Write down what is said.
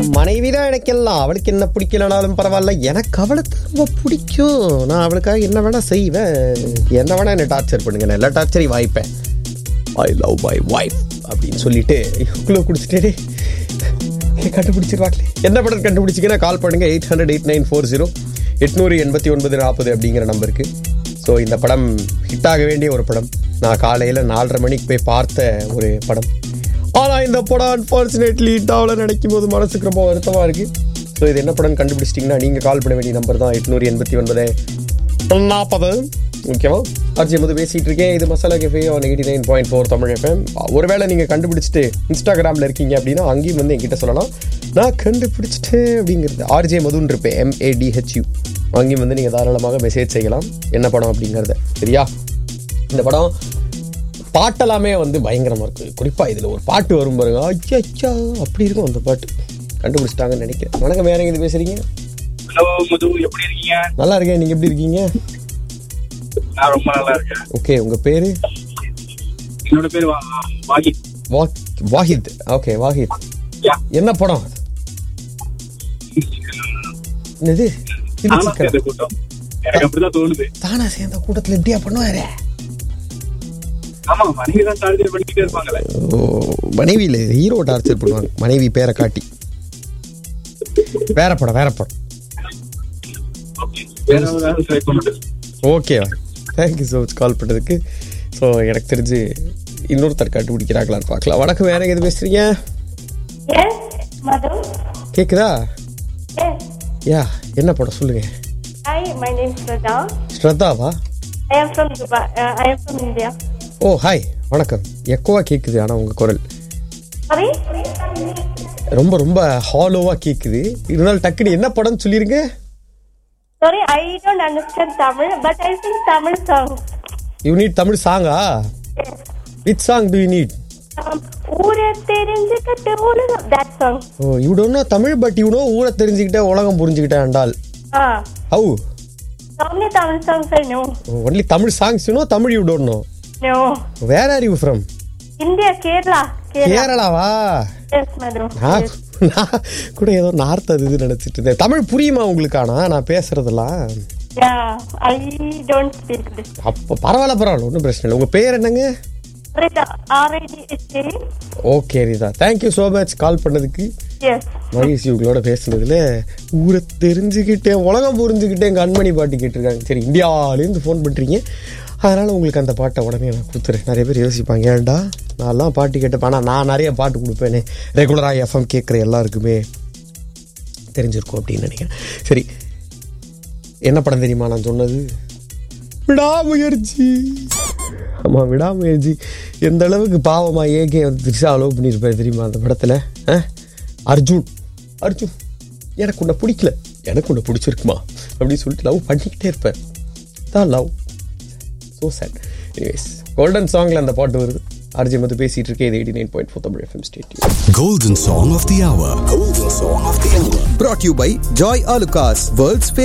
மனைவி தான் எனக்கு எல்லாம் அவளுக்கு என்ன பிடிக்கலனாலும் பரவாயில்ல எனக்கு அவளை ரொம்ப பிடிக்கும் நான் அவளுக்காக என்ன வேணா செய்வேன் என்ன வேணா என்ன டார்ச்சர் பண்ணுங்க நான் எல்லா டார்ச்சரையும் வாய்ப்பேன் ஐ லவ் மை ஒய்ஃப் அப்படின்னு சொல்லிட்டு இவ்வளோ குடிச்சிட்டே கண்டுபிடிச்சிருவாங்களே என்ன படம் கண்டுபிடிச்சிங்கன்னா கால் பண்ணுங்க eight hundred eight nine four zero எட்நூறு எண்பத்தி ஒன்பது நாற்பது அப்படிங்கிற நம்பருக்கு ஸோ இந்த படம் ஹிட் ஆக வேண்டிய ஒரு படம் நான் காலையில் நாலரை மணிக்கு போய் பார்த்த ஒரு படம் ஆனால் இந்த படம் அன்ஃபார்ச்சுனேட்லி ஹிட்டாவில் நினைக்கும் போது மனசுக்கு ரொம்ப வருத்தமாக இருக்குது ஸோ இது என்ன படம் கண்டுபிடிச்சிட்டிங்கன்னா நீங்கள் கால் பண்ண வேண்டிய நம்பர் தான் எட்நூறு எண்பத்தி ஒன்பது நாற்பது ஓகேவா அர்ஜி முது பேசிகிட்டு இருக்கேன் இது masala cafe on eighty nine point four Tamil FM ஒருவேளை நீங்கள் கண்டுபிடிச்சிட்டு இன்ஸ்டாகிராமில் இருக்கீங்க அப்படின்னா அங்கேயும் வந்து என்கிட்ட சொல்லலாம் நான் கண்டுபிடிச்சிட்டேன் அப்படிங்கிறது ஆர்ஜே மதுன்னு இருப்பேன் எம்ஏடிஹெச்யூ அங்கேயும் வந்து நீங்கள் தாராளமாக மெசேஜ் செய்யலாம் என்ன படம் அப்படிங்கிறத சரியா இந்த படம் பாட்டெல்லாமே வந்து பயங்கரமாக இருக்குது குறிப்பாக இதில் ஒரு பாட்டு வரும் பாருங்க ஐயா ஐயா அப்படி இருக்கும் அந்த பாட்டு கண்டுபிடிச்சிட்டாங்கன்னு நினைக்கிறேன் வணக்கம் வேற எங்கே பேசுகிறீங்க ஹலோ மது எப்படி இருக்கீங்க நல்லா இருக்கேன் நீங்கள் எப்படி இருக்கீங்க நான் ரொம்ப நல்லா இருக்கேன் ஓகே உங்கள் பேர் என்னோட பேர் வா- வாகித் வாக் வாஹித் ஓகே வாஹித் யா என்ன படம் அது? என்னது இது நானா சிக்கன் சேர்ந்த கூட்டம் எனக்கு அப்படிதான் தோணுது தானா சேர்ந்த கூட்டத்தில் எப்படியா பண்ணுவாரு ஆமா மனைவி தான் டார்கெட் பண்ணிக்கிட்டே இருப்பாங்களே ஓ மனைவியில் ஹீரோ டார்ச்சர் பண்ணுவாங்க மனைவி பேரை காட்டி வேற படம் வேற படம் ஓகே வேற ஏதாவது ட்ரை பண்ணுறது okay thank you so much call பண்ணதுக்கு ஸோ எனக்கு தெரிஞ்சு இன்னொருத்தர் கண்டுபிடிக்கிறாங்களான்னு பார்க்கலாம் வணக்கம் வேற எது பேசுறீங்க Yes, Madhu. கேக்குதா Yes. யா என்ன படம் சொல்லுங்க Hi, my name is Radha. ஸ்ரத்தாவா I am from Dubai. Uh, I am from India. Oh hi வணக்கம் எக்கோவா கேட்குது ஆனால் உங்கள் குரல் Sorry? ரொம்ப ரொம்ப ஹாலோவாக கேட்குது இருந்தாலும் டக்குனு என்ன படம்னு சொல்லிருங்க Sorry, I don't understand Tamil, but I sing Tamil songs. You need Tamil சாங்கா which song do you need Um, ஊரே தெரிஞ்சுக்கிட்டு உலகம் that song. Oh you don't know Tamil but you know ஊரை தெரிஞ்சுக்கிட்ட உலகம் புரிஞ்சுக்கிட்டேன் அண்டால் Ah, how only Tamil songs I know. Only Tamil songs you know Tamil you don't know No. Where are you from India, Kerala. Kerala. கேரளாவா Yes, Madhu. நான் Yes. நான் கூட ஏதோ நார்த் அது இது நினச்சிட்டு இருந்தேன் தமிழ் புரியுமா உங்களுக்கு ஆனா நான் பேசுறதெல்லாம் Yeah, I don't speak this. அப்போ பரவாயில்ல பரவாயில்ல ஒன்றும் பிரச்சனை இல்லை உங்கள் பேர் என்னங்க Rita, R-I-D-H-A. Okay Ridha thank you so much call பண்ணதுக்கு Yes. மகேஷ் இவங்களோட பேசுனதுல ஊரை தெரிஞ்சுக்கிட்டேன் உலகம் புரிஞ்சுக்கிட்டேன் கண்மணி பாட்டு கேட்டிருக்காங்க சரி இந்தியாவிலேருந்து ஃபோன் பண்ணுறீங்க அதனால் உங்களுக்கு அந்த பாட்டை உடனே நான் கொடுத்துறேன் நிறைய பேர் யோசிப்பாங்க ஏன்டா நான்லாம் பாட்டு கேட்டேன் ஆனால் நான் நிறைய பாட்டு கொடுப்பேனே ரெகுலராக எஃப்எம் கேட்குற எல்லாருக்குமே தெரிஞ்சிருக்கும் அப்படின்னு நினைக்கிறேன் சரி என்ன படம் தெரியுமா நான் சொன்னது விடாமுயற்சி ஆமாம் விடாமுயற்சி எந்த அளவுக்கு பாவமா ஏகே வந்து த்ரிஷா லவ் பண்ணியிருப்பாரு தெரியுமா அந்த படத்தில் அர்ஜுன் அர்ஜுன் எனக்கு உன்னை பிடிக்கல எனக்கு உன்னை பிடிச்சிருக்குமா அப்படின்னு சொல்லிட்டு லவ் பண்ணிக்கிட்டே இருப்பார் தான் love so sad anyways golden சாங்கில் அந்த பாட்டு வருது அர்ஜி மத்து பேசிட்டு இருக்கேன் இது eighty nine point four Tamil FM state Golden Song of the Hour. Golden Song of the Hour. brought to you by Joy Alucas, world's favorite